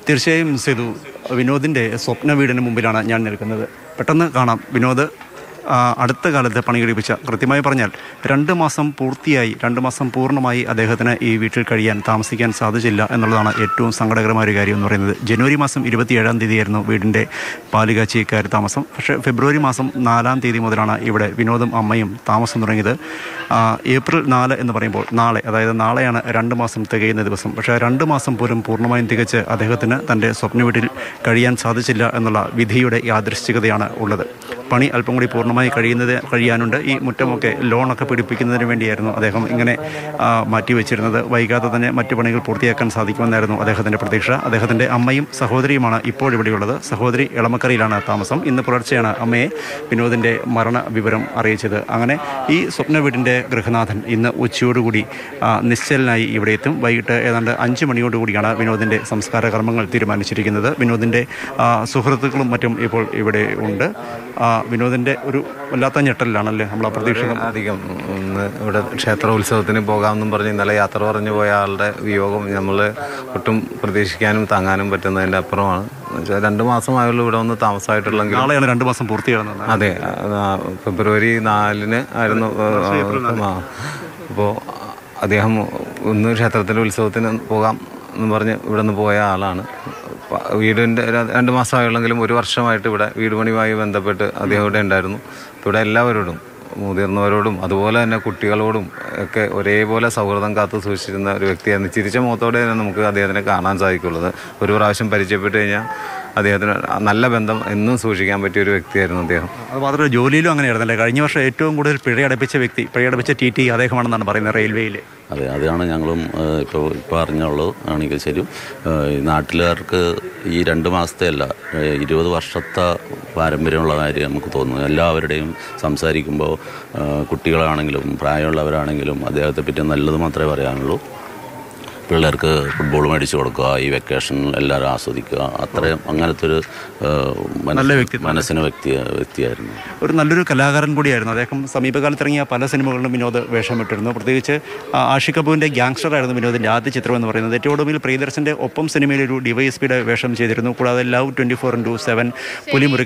തീർച്ചയായും സേതു വിനോദിൻ്റെ സ്വപ്ന വീടിന് മുമ്പിലാണ് ഞാൻ നിൽക്കുന്നത് പെട്ടെന്ന് കാണാം വിനോദ് ആ, അടുത്ത കാലത്ത് പണി കഴിപ്പിച്ച കൃത്യമായി പറഞ്ഞാൽ രണ്ട് മാസം പൂർത്തിയായി രണ്ട് മാസം പൂർണ്ണമായി അദ്ദേഹത്തിന് ഈ വീട്ടിൽ കഴിയാൻ താമസിക്കാൻ സാധിച്ചില്ല എന്നുള്ളതാണ് ഏറ്റവും സങ്കടകരമായ ഒരു കാര്യം എന്ന് പറയുന്നത് ജനുവരി മാസം ഇരുപത്തിയേഴാം തീയതിയായിരുന്നു വീടിൻ്റെ പാലുകാച്ചി കയറി താമസം പക്ഷേ ഫെബ്രുവരി മാസം നാലാം തീയതി മുതലാണ് ഇവിടെ വിനോദും അമ്മയും താമസം തുടങ്ങിയത് ആ, ഏപ്രിൽ നാല് എന്ന് പറയുമ്പോൾ നാളെ അതായത് നാളെയാണ് രണ്ട് മാസം തികയുന്ന ദിവസം പക്ഷേ ആ രണ്ട് മാസം പോലും പൂർണ്ണമായും തികച്ച് അദ്ദേഹത്തിന് തൻ്റെ സ്വപ്ന വീട്ടിൽ കഴിയാൻ സാധിച്ചില്ല എന്നുള്ള വിധിയുടെ യാദൃശ്ചികതയാണ് ഉള്ളത് പണി അല്പം കൂടി പൂർണ്ണമായി കഴിയുന്നത് കഴിയാനുണ്ട് ഈ മുറ്റമൊക്കെ ലോണൊക്കെ പിടിപ്പിക്കുന്നതിന് വേണ്ടിയായിരുന്നു അദ്ദേഹം ഇങ്ങനെ ആ, മാറ്റിവെച്ചിരുന്നത് വൈകാതെ തന്നെ മറ്റു പണികൾ പൂർത്തിയാക്കാൻ സാധിക്കുമെന്നായിരുന്നു അദ്ദേഹത്തിൻ്റെ പ്രതീക്ഷ അദ്ദേഹത്തിൻ്റെ അമ്മയും സഹോദരിയുമാണ് ഇപ്പോൾ ഇവിടെയുള്ളത് സഹോദരി എളമക്കരയിലാണ് താമസം ഇന്ന് പുലർച്ചെയാണ് അമ്മയെ വിനോദിൻ്റെ മരണ വിവരം അറിയിച്ചത് അങ്ങനെ ഈ സ്വപ്ന വീടിൻ്റെ ഗൃഹനാഥൻ ഇന്ന് ഉച്ചയോടുകൂടി ആ, നിശ്ചലനായി ഇവിടെ എത്തും വൈകിട്ട് ഏതാണ്ട് അഞ്ച് മണിയോടുകൂടിയാണ് വിനോദിൻ്റെ സംസ്കാര കർമ്മങ്ങൾ തീരുമാനിച്ചിരിക്കുന്നത് വിനോദിൻ്റെ ആ, സുഹൃത്തുക്കളും മറ്റും ഇപ്പോൾ ഇവിടെ ഉണ്ട് ആ, വിനോദിൻ്റെ ഒരു വല്ലാത്ത ഞെട്ടലിലാണല്ലേ നമ്മൾ അപ്രതീക്ഷിതം അധികം ഇന്ന് ഇവിടെ ക്ഷേത്രോത്സവത്തിന് പോകാമെന്നും പറഞ്ഞ് ഇന്നലെ യാത്ര പറഞ്ഞു പോയ ആളുടെ വിയോഗം നമ്മൾ ഒട്ടും പ്രതീക്ഷിക്കാനും താങ്ങാനും പറ്റുന്നതിൻ്റെ അപ്പുറമാണ് എന്നുവെച്ചാൽ രണ്ട് മാസമായുള്ളൂ ഇവിടെ ഒന്ന് താമസമായിട്ടുള്ളെങ്കിൽ നാളെയാണ് രണ്ട് മാസം പൂർത്തിയാകുന്നത് അതെ ആ, ഫെബ്രുവരി നാലിന് ആയിരുന്നു അപ്പോൾ അദ്ദേഹം ഒന്ന് ക്ഷേത്രത്തിലെ ഉത്സവത്തിന് പോകാം എന്ന് പറഞ്ഞ് ഇവിടെ നിന്ന് പോയ ആളാണ് പ- വീടിൻ്റെ ര- രണ്ട് മാസമായുള്ളെങ്കിലും ഒരു വർഷമായിട്ട് ഇവിടെ വീട് പണിയുമായി ബന്ധപ്പെട്ട് അദ്ദേഹം ഇവിടെ ഉണ്ടായിരുന്നു അപ്പോൾ ഇവിടെ എല്ലാവരോടും മുതിർന്നവരോടും അതുപോലെ തന്നെ കുട്ടികളോടും ഒക്കെ ഒരേപോലെ സൗഹൃദം കാത്തു സൂക്ഷിച്ചിരുന്ന ഒരു വ്യക്തിയായിരുന്നു ചിരിച്ച മുഖത്തോടെ തന്നെ നമുക്ക് അദ്ദേഹത്തിനെ കാണാൻ സാധിക്കുള്ളത് ഒരു പ്രാവശ്യം പരിചയപ്പെട്ട് കഴിഞ്ഞാൽ അദ്ദേഹത്തിന് നല്ല ബന്ധം എന്നും സൂക്ഷിക്കാൻ പറ്റിയ ഒരു വ്യക്തിയായിരുന്നു അദ്ദേഹം അത് മാത്രമല്ല ജോലിയിലും അങ്ങനെയായിരുന്നല്ലേ കഴിഞ്ഞ വർഷം ഏറ്റവും കൂടുതൽ പിഴയടപ്പിച്ച വ്യക്തി പിഴയടപ്പിച്ച ടി ടി അദ്ദേഹമാണെന്നാണ് പറയുന്നത് റെയിൽവേയിൽ അതെ അതാണ് ഞങ്ങളും ഏഹ്, ഇപ്പോൾ ഇപ്പോൾ അറിഞ്ഞുള്ളൂ ആണെങ്കിൽ ശരിയും ഏഹ്, ഈ നാട്ടിലുകാർക്ക് ഈ രണ്ട് മാസത്തെ അല്ല ഏഹ്, ഇരുപത് വർഷത്തെ പാരമ്പര്യമുള്ള കാര്യം നമുക്ക് തോന്നുന്നു എല്ലാവരുടെയും സംസാരിക്കുമ്പോൾ ഏഹ്, കുട്ടികളാണെങ്കിലും പ്രായമുള്ളവരാണെങ്കിലും അദ്ദേഹത്തെ പറ്റി നല്ലത് മാത്രമേ പറയാനുള്ളൂ പിള്ളേർക്ക് ഫുട്ബോൾ മേടിച്ചു കൊടുക്കുക ഈ വെക്കേഷൻ എല്ലാവരും ആസ്വദിക്കുക അത്രയും അങ്ങനത്തെ ഒരു ഏഹ്, മനസ്സ്- നല്ല വ്യക്തിത്വം. മനസ്സിന് വ്യക്തി വ്യക്തിയായിരുന്നു ഒരു നല്ലൊരു കലാകാരൻ കൂടിയായിരുന്നു അദ്ദേഹം സമീപകാലത്ത് ഇറങ്ങിയ പല സിനിമകളിലും വിനോദ് വേഷമിട്ടിരുന്നു പ്രത്യേകിച്ച് ആ, ആഷിഖ് കപൂറിൻ്റെ ഗ്യാങ്സ്റ്റർ ആയിരുന്നു വിനോദിൻ്റെ ആദ്യ ചിത്രം എന്ന് പറയുന്നത് ഏറ്റവും ഒടുവിൽ പ്രിയദർശൻ്റെ ഒപ്പം സിനിമയിൽ ഒരു ഡിവൈഎസ്പിയുടെ വേഷം ചെയ്തിരുന്നു കൂടാതെ love twenty four into seven Pulimurugan